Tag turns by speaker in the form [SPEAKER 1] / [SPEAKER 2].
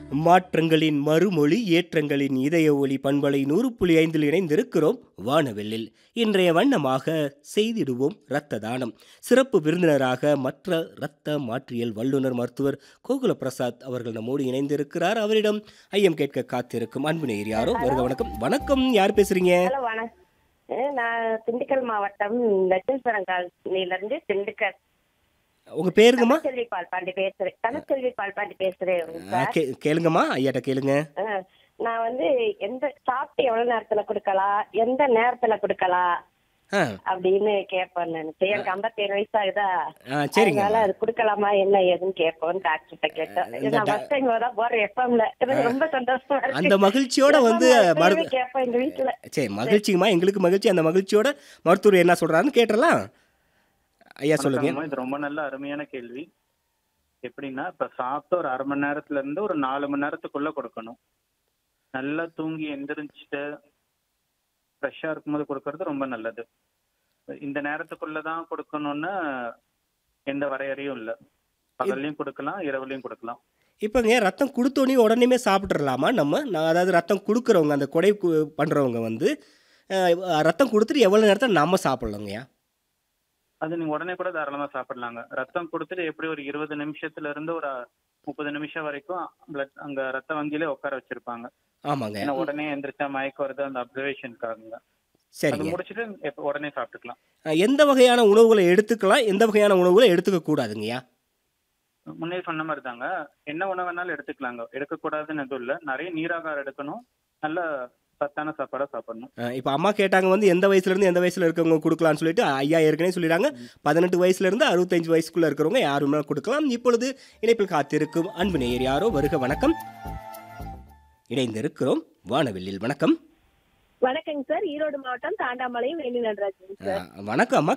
[SPEAKER 1] மாற்றங்களின் மறுமொழி ஏற்றங்களின் இதய ஒளி பண்பலை நூறு புள்ளி ஐந்தில் இணைந்திருக்கிறோம் வானவெல்லில் இன்றைய வண்ணமாக செய்திடுவோம் இரத்த தானம் சிறப்பு விருந்தினராக மற்ற இரத்த மாற்றியல் வல்லுநர் மருத்துவர் கோகுல பிரசாத் அவர்கள் நம்மோடு இணைந்திருக்கிறார் அவரிடம் ஐயம் கேட்க காத்திருக்கும் அன்பு நேயர் யாரோ வருக வணக்கம் வணக்கம் யார் பேசுறீங்க
[SPEAKER 2] ஹலோ வணக்கம் அஹ் நான் திண்டுக்கல் மாவட்டம் லட்சுமிபுரம் காலனில இருந்து திண்டுக்கல்
[SPEAKER 1] உங்க பேருங்கம்மா
[SPEAKER 2] தமிழ்செல்வி பால்பாண்டி பேசுறேன் தமிழ்செல்வி பால்பாண்டி பேசுறேன்
[SPEAKER 1] ஆ,
[SPEAKER 2] சார்
[SPEAKER 1] கே- கேளுங்கம்மா ஐயாட்ட கேளுங்க
[SPEAKER 2] அஹ் நான் வந்து எந்த சாப்பிட்டு எவ்வளவு நேரத்துல கொடுக்கலாம் எந்த நேரத்துல கொடுக்கலாம்
[SPEAKER 1] ஆ
[SPEAKER 2] அப்படின்னு கேட்பேன் நினைச்சேன் எனக்கு ஐம்பத்தேழு வயசு ஆகுதா
[SPEAKER 1] ஆ சரிங்க
[SPEAKER 2] அதனால அது கொடுக்கலாமா என்ன ஏதுன்னு கேட்போம் டாக்டர்கிட்ட கேட்டேன்
[SPEAKER 1] இந்த
[SPEAKER 2] நான் ஃபர்ஸ்ட் டைம் தான் போறேன் எஃப்எம்ல எனக்கு ரொம்ப சந்தோஷமா இருக்கு
[SPEAKER 1] அந்த மகிழ்ச்சியோட வந்து
[SPEAKER 2] FM ல
[SPEAKER 1] மரு
[SPEAKER 2] எப்பயுமே கேட்பேன் எங்க வீட்டுல
[SPEAKER 1] சரி மகிழ்ச்சிங்கம்மா எங்களுக்கு மகிழ்ச்சி அந்த மகிழ்ச்சியோட மருத்துவர் என்ன சொல்றாருன்னு கேட்டுறலாம் ஐயா சொல்லுங்க
[SPEAKER 3] வணக்கம்மா. இது ரொம்ப நல்ல அருமையான கேள்வி எப்படின்னா இப்ப சாப்பிட்டு ஒரு அரை மணி நேரத்துல இருந்து ஒரு நாலு மணி நேரத்துக்குள்ள கொடுக்கணும் நல்லா தூங்கி எந்திரிச்சிட்டு ஃப்ரெஷ்ஷா இருக்கும்போது கொடுக்கறது ரொம்ப நல்லது இந்த நேரத்துக்குள்ள தான் கொடுக்கணும்னு எந்த வரையறையும் இல்லை பகல்லையும் கொடுக்கலாம் இரவுலையும் கொடுக்கலாம்
[SPEAKER 1] இப்போங்க ரத்தம் கொடுத்தோன்னே உடனேமே சாப்பிட்றலாமா நம்ம நான் அதாவது ரத்தம் கொடுக்குறவங்க அந்த கொடை கு- பண்றவங்க வந்து அஹ், ரத்தம் கொடுத்துட்டு எவ்வளோ நேரத்தில் நம்ம சாப்பிட்லாங்கய்யா
[SPEAKER 3] அது நீங்க உடனே கூட தாராளமா சாப்பிடலாங்க ரத்தம் கொடுத்துட்டு எப்படி ஒரு இருபது நிமிஷத்துல இருந்து ஒரு முப்பது நிமிஷம் வரைக்கும் blood அங்க ரத்த வங்கியிலே உட்கார வச்சிருப்பாங்க
[SPEAKER 1] ஆமாங்க
[SPEAKER 3] ஏன்னா உடனே எந்திரிச்சா மயக்கம் வருது அந்த அப்சர்வேஷனுக்காக அது
[SPEAKER 1] சரிங்க
[SPEAKER 3] முடிச்சிட்டு எப்ப உடனே சாப்பிட்டுக்கலாம்
[SPEAKER 1] அஹ், எந்த வகையான உணவுகளை எடுத்துக்கலாம் எந்த வகையான உணவுகளை எடுத்துக்க கூடாதுங்கய்யா
[SPEAKER 3] முன்னே சொன்ன மாதிரி தாங்க என்ன உணவு வேணாலும் எடுத்துக்கலாங்க எடுக்கக்கூடாதுன்னு எதுவும் இல்லை நிறைய நீராகாரம் எடுக்கணும் நல்ல சத்தான சாப்பாடா சாப்பிடணும்
[SPEAKER 1] இப்போ அம்மா கேட்டாங்க வந்து எந்த வயசுலேருந்து எந்த வயசில் இருக்கவங்க கொடுக்கலாம்னு சொல்லிட்டு ஐயா ஏற்கனவே சொல்லிடுறாங்க பதினெட்டு வயசுலேருந்து அறுபத்தஞ்சு வயசுக்குள்ளே இருக்கிறவங்க யாருமே கொடுக்கலாம் இப்பொழுது இணைப்பில் காத்திருக்கும் அன்பு நேயர் யாரோ வருக வணக்கம் இணைந்திருக்கிறோம் வானவில்லில் வணக்கம்
[SPEAKER 4] வணக்கங்க சார் ஈரோடு மாவட்டம் தாண்டாமலையும் வேலி நடராஜன் சார்
[SPEAKER 1] அஹ், வணக்கம் அம்மா